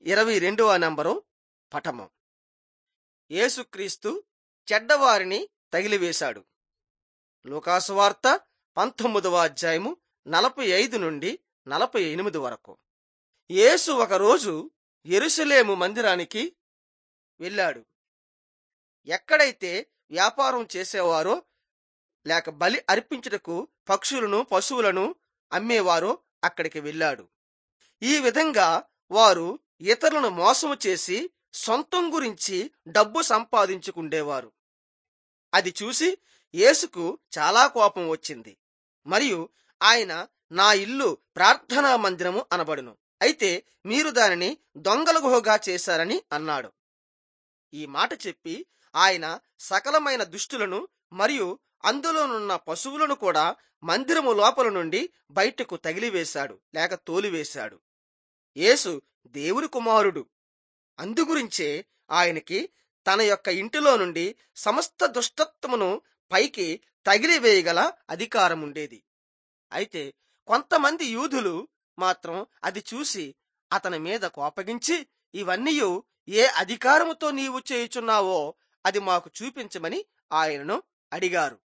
ఇరవై రెండవ నంబరు పటము యేసుక్రీస్తు చెడ్డవారిని తగిలివేశాడు లూకాసు వార్త పంతొమ్మిదవ అధ్యాయము నలభై ఐదు నుండి నలభై ఎనిమిది వరకు యేసు ఒకరోజు ఎరుసలేము మందిరానికి వెళ్ళాడు ఎక్కడైతే వ్యాపారం చేసేవారో లేక బలి అర్పించుటకు పక్షులను పశువులను అమ్మేవారో అక్కడికి వెళ్ళాడు ఈ విధంగా వారు ఇతరులను మోసము చేసి సొంతం గురించి డబ్బు సంపాదించుకుండేవారు అది చూసి యేసుకు చాలా కోపం వచ్చింది మరియు ఆయన నా ఇల్లు ప్రార్థనా మందిరము అనబడును అయితే మీరు దానిని దొంగల గుహగా చేశారని అన్నాడు ఈ మాట చెప్పి ఆయన సకలమైన దుష్టులను మరియు అందులోనున్న పశువులను కూడా మందిరము లోపల నుండి బయటకు తగిలివేశాడు లేక తోలివేశాడు యేసు దేవుని కుమారుడు అందుగురించే ఆయనకి తన యొక్క ఇంటిలో నుండి సమస్త దుష్టత్వమును పైకి తగిలివేయగల అధికారముండేది అయితే కొంతమంది యూదులు మాత్రం అది చూసి అతని మీద కోపగించి ఇవన్నీ ఏ అధికారముతో నీవు చేయుచున్నావో అది మాకు చూపించమని ఆయనను అడిగారు